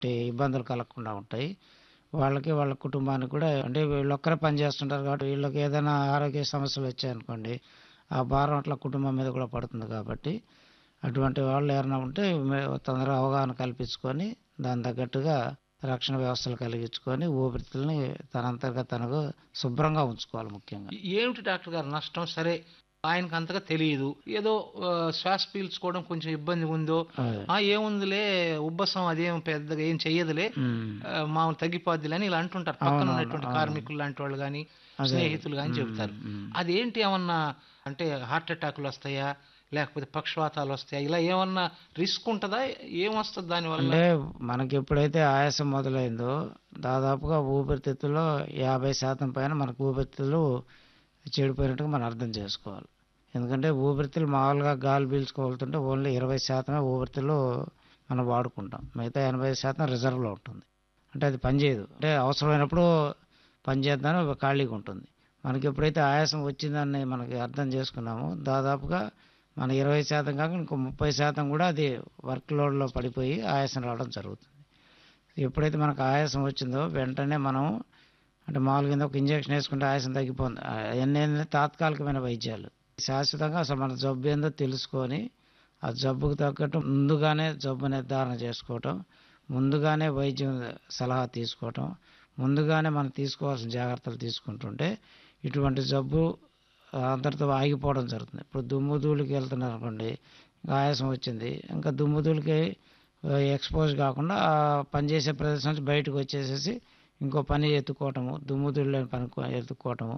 ఇబ్బందులు కలగకుండా ఉంటాయి వాళ్ళకి వాళ్ళ కుటుంబానికి కూడా అంటే వీళ్ళొక్కరే పని చేస్తుంటారు కాబట్టి వీళ్ళకి ఏదైనా ఆరోగ్య సమస్యలు వచ్చాయనుకోండి ఆ భారం అట్లా కుటుంబం మీద కూడా పడుతుంది కాబట్టి అటువంటి వాళ్ళు ఎవరైనా ఉంటే మే- తొందరగా అవగాహన కల్పించుకొని దాని తగ్గట్టుగా రక్షణ వ్యవస్థలు కలిగించుకొని ఊపిరితిత్తుల్ని తనంతగా తనకు శుభ్రంగా ఉంచుకోవాలి ముఖ్యంగా ఏమిటి డాక్టర్ గారు నష్టం సరే ఆయనకు అంతగా తెలియదు ఏదో ఆ, శ్వాస పీల్చుకోవడం కొంచెం ఇబ్బంది ఉందో అదే. ఆ ఏముందిలే ఉబ్బసం అదేం పెద్దగా ఏం చెయ్యదులే ఉమ్. ఆ, మామూలు తగ్గిపోద్దిలే అని ఇలా అంటుంటారు పక్కన అవునవును, ఉన్నటువంటి అవును. కార్మికులు లాంటి వాళ్ళు కానీ అదే. స్నేహితులు కానీ ఉమ్, చెబుతారు ఉమ్. అదేంటి ఏమన్నా అంటే హార్ట్ అటాకులు వస్తాయా లేకపోతే పక్షవాతాలు వస్తాయా ఇలా ఏమన్నా రిస్క్ ఉంటుందా ఏమొస్తుంది దానివల్ల అంటే మనకి ఎప్పుడైతే ఆయాసం మొదలైందో దాదాపుగా ఊపిరితిత్తుల్లో యాభై శాతం పైన మనకు ఊపిరితిత్తులు చెడిపోయినట్టుగా మనం అర్థం చేసుకోవాలి ఎందుకంటే ఊపిరితిత్తులు మామూలుగా గాలి పీల్చుకోవాలంటే ఓన్లీ ఇరవై శాతమే ఊపిరితిత్తులు మనం వాడుకుంటాం మిగతా ఎనభై శాతం రిజర్వ్లో ఉంటుంది అంటే అది పనిచేయదు అంటే అవసరమైనప్పుడు పనిచేద్దామని ఖాళీగా ఉంటుంది మనకి ఎప్పుడైతే ఆయాసం వచ్చిందని మనకి అర్థం చేసుకున్నామో దాదాపుగా మన ఇరవై శాతం కాక ఇంకో ముప్పై శాతం కూడా అది వర్క్ లోడ్లో పడిపోయి ఆయాసం రావడం జరుగుతుంది ఎప్పుడైతే మనకు ఆయాసం వచ్చిందో వెంటనే మనం అంటే మామూలుగా కింద ఒక ఇంజక్షన్ వేసుకుంటే ఆయాసం తగ్గిపోతుంది అవన్నీ ఏంటంటే తాత్కాలికమైన వైద్యాలు శాశ్వతంగా అసలు మన జబ్బు ఏందో తెలుసుకొని ఆ జబ్బుకు తగ్గట్టు ముందుగానే జబ్బు నిర్ధారణ చేసుకోవటం ముందుగానే వైద్యం సలహా తీసుకోవటం ముందుగానే మనం తీసుకోవాల్సిన జాగ్రత్తలు తీసుకుంటుంటే ఇటువంటి జబ్బు అంతటితో ఆగిపోవడం జరుగుతుంది ఇప్పుడు దుమ్ము ధూళికి వెళ్తున్నారు అనుకోండి ఇంకా ఆయాసం వచ్చింది ఇంకా దుమ్ము ధూళికి ఎక్స్పోజ్ కాకుండా ఆ పనిచేసే ప్రదేశం నుంచి బయటకు వచ్చేసేసి ఇంకో పని ఎత్తుకోవటము దుమ్ము ధూళి లేని పని కో- ఎత్తుకోవటము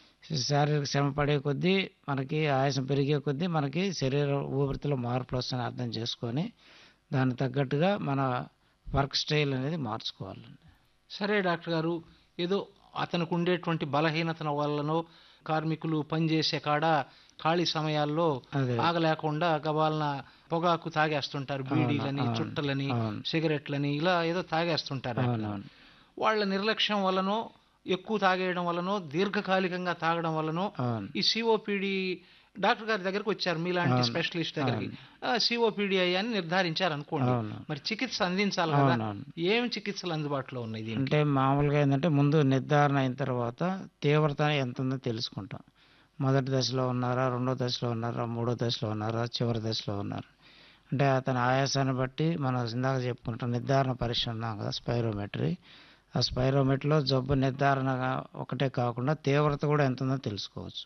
శారీరక శ్రమ పడే కొద్దీ మనకి ఆయాసం పెరిగే కొద్దీ మనకి శరీర ఊపిరితిత్తులో మార్పులు వస్తాయని అర్థం చేసుకొని దానికి తగ్గట్టుగా మన వర్క్ స్టైల్ అనేది మార్చుకోవాలండి సరే డాక్టర్ గారు ఏదో అతనికి ఉండేటువంటి బలహీనత వల్లనో కార్మికులు పనిచేసే కాడ ఖాళీ సమయాల్లో అదే ఆగలేకుండా గబాలన పొగాకు తాగేస్తుంటారు బీడీలని అవును, చుట్టలని అవును. సిగరెట్లని ఇలా ఏదో తాగేస్తుంటారు అవునవును వాళ్ళ నిర్లక్ష్యం వల్లనో ఎక్కువ తాగేయడం వల్లనో దీర్ఘకాలికంగా తాగడం వల్లనో అవును ఈ సిఓపిడి డాక్టర్ గారి దగ్గరకు వచ్చారు మీలాంటి అవును. స్పెషలిస్ట్ దగ్గరికి సిఓపిడి అని నిర్ధారించారు అనుకోండి అవును మరి చికిత్స అందించాలి కదా అవునవును ఏం చికిత్సలు అందుబాటులో ఉన్నాయి దీనికి అంటే మామూలుగా ఏంటంటే ముందు నిర్ధారణ అయిన తర్వాత తీవ్రత ఎంత ఉందో తెలుసుకుంటాం మొదటి దశలో ఉన్నారా రెండో దశలో ఉన్నారా మూడో దశలో ఉన్నారా చివరి దశలో ఉన్నారా అంటే అతని ఆయాసాన్ని బట్టి మనం ఇందాక చెప్పుకుంటాం నిర్ధారణ పరీక్ష ఉన్నాం కదా స్పైరోమెట్రీ ఆ స్పైరోమెట్రీలో జబ్బు నిర్ధారణ ఒకటే కాకుండా తీవ్రత కూడా ఎంత ఉందో తెలుసుకోవచ్చు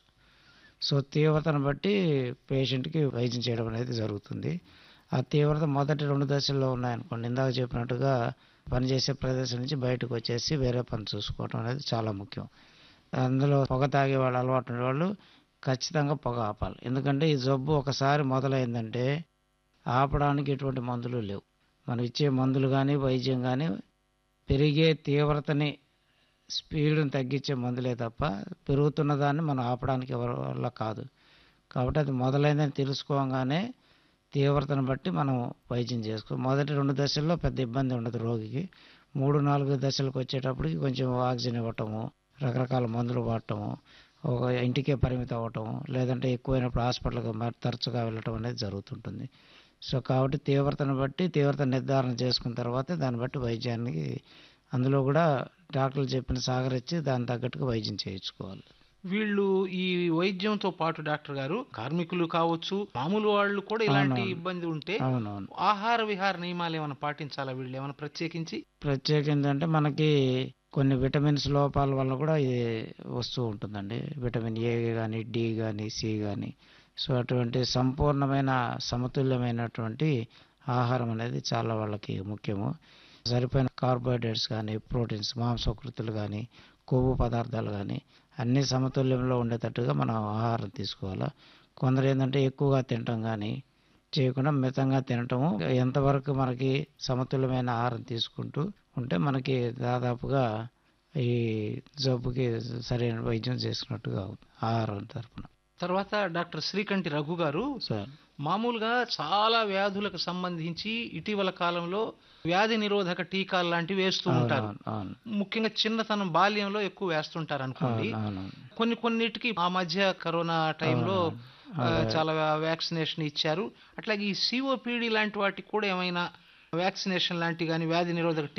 సో తీవ్రతను బట్టి పేషెంట్కి వైద్యం చేయడం అనేది జరుగుతుంది ఆ తీవ్రత మొదటి రెండు దశల్లో ఉన్నాయనుకోండి ఇందాక చెప్పినట్టుగా పనిచేసే ప్రదేశం నుంచి బయటకు వచ్చేసి వేరే పని చూసుకోవడం అనేది చాలా ముఖ్యం అందులో పొగ తాగే వాళ్ళు అలవాటు ఉన్న వాళ్ళు ఖచ్చితంగా పొగ ఆపాలి ఎందుకంటే ఈ జబ్బు ఒకసారి మొదలైందంటే ఆపడానికి ఎటువంటి మందులు లేవు మనం ఇచ్చే మందులు కానీ వైద్యం కానీ పెరిగే తీవ్రతని స్పీడ్ని తగ్గించే మందులే తప్ప పెరుగుతున్న దాన్ని మనం ఆపడానికి ఎవరి వల్ల కాదు కాబట్టి అది మొదలైందని తెలుసుకోగానే తీవ్రతను బట్టి మనం వైద్యం చేసుకో మొదటి రెండు దశల్లో పెద్ద ఇబ్బంది ఉండదు రోగికి మూడు నాలుగు దశలకు వచ్చేటప్పటికి కొంచెం ఆక్సిజన్ ఇవ్వటము రకరకాల మందులు వాడటము ఒక ఇంటికే పరిమితం అవ్వటము లేదంటే ఎక్కువైనప్పుడు హాస్పిటల్కి మరి తరచుగా వెళ్ళటం అనేది జరుగుతుంటుంది సో కాబట్టి తీవ్రతను బట్టి తీవ్రత నిర్ధారణ చేసుకున్న తర్వాతే దాన్ని బట్టి వైద్యానికి అందులో కూడా డాక్టర్లు చెప్పిన సాగరిచ్చి దాని తగ్గట్టుగా వైద్యం చేయించుకోవాలి వీళ్ళు ఈ వైద్యంతో పాటు డాక్టర్ గారు కార్మికులు కావచ్చు మామూలు వాళ్ళు కూడా ఇలాంటి అవునవును. ఇబ్బంది ఉంటే అవునవును ఆహార విహార నియమాలు ఏమైనా పాటించాలా వీళ్ళు ఏమైనా ప్రత్యేకించి ప్రత్యేకించి అంటే మనకి కొన్ని విటమిన్స్ లోపాల వల్ల కూడా ఇది వస్తూ ఉంటుందండి విటమిన్ ఏ కానీ డి కానీ సి కానీ సో అటువంటి సంపూర్ణమైన సమతుల్యమైనటువంటి ఆహారం అనేది చాలా వాళ్ళకి ముఖ్యము సరిపోయిన కార్బోహైడ్రేట్స్ కానీ ప్రోటీన్స్ మాంసకృతులు కానీ కొవ్వు పదార్థాలు కానీ అన్ని సమతుల్యంలో ఉండేటట్టుగా మనం ఆహారం తీసుకోవాలి కొందరు ఏంటంటే ఎక్కువగా తినటం కానీ చేయకుండా మితంగా తినటము ఎంతవరకు మనకి సమతుల్యమైన ఆహారం తీసుకుంటూ ఉంటే మనకి దాదాపుగా ఈ జబ్బుకి సరైన వైద్యం చేసుకున్నట్టుగా అవుతుంది ఆహారం తరపున తర్వాత డాక్టర్ శ్రీకంఠి రఘు గారు సార్ మామూలుగా చాలా వ్యాధులకు సంబంధించి ఇటీవల కాలంలో వ్యాధి నిరోధక టీకాలు లాంటివి వేస్తూ ఉంటారు అవును అవును ముఖ్యంగా చిన్నతనం బాల్యంలో ఎక్కువ వేస్తుంటారు అనుకోండి అవును అవును కొన్ని కొన్నిటికి ఆ మధ్య కరోనా టైంలో అవును. ఆ, చాలా వ్యాక్సినేషన్ ఇచ్చారు అట్లాగే ఈ సిఓపిడి లాంటి వాటికి కూడా ఏమైనా వ్యాక్సినేషన్ లాంటి కానీ వ్యాధి నిరోధక